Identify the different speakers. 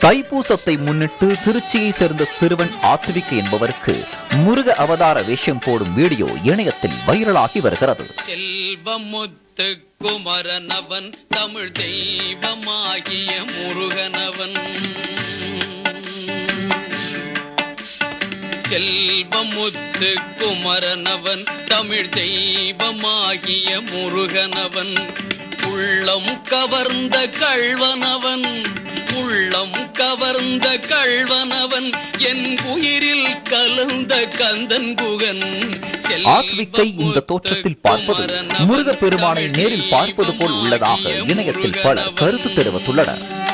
Speaker 1: தைப்பூசத்தை முன்னிட்டு திருச்சியை சேர்ந்த சிறுவன் ஆத்விக் என்பவருக்கு முருக அவதார வேஷம் போடும் வீடியோ இணையத்தில் வைரலாகி வருகிறது
Speaker 2: செல்வமுத்து குமரனவன் தமிழ் தெய்வமாகிய முருகனவன் செல்வமுத்து குமரனவன் தமிழ் தெய்வமாகிய முருகனவன் உள்ளம் கவர்ந்த கள்வனவன் உள்ளம் கவர்ந்த கள்வனவன் என் உயிரில் கலந்த கந்தன் குகன்
Speaker 1: ஆத்விக்கை இந்த தோற்றத்தில் பார்ப்பது முருகப் பெருமானை நேரில் பார்ப்பது போல் உள்ளதாக இணையத்தில் பலர் கருத்து தெரிவித்துள்ளனர்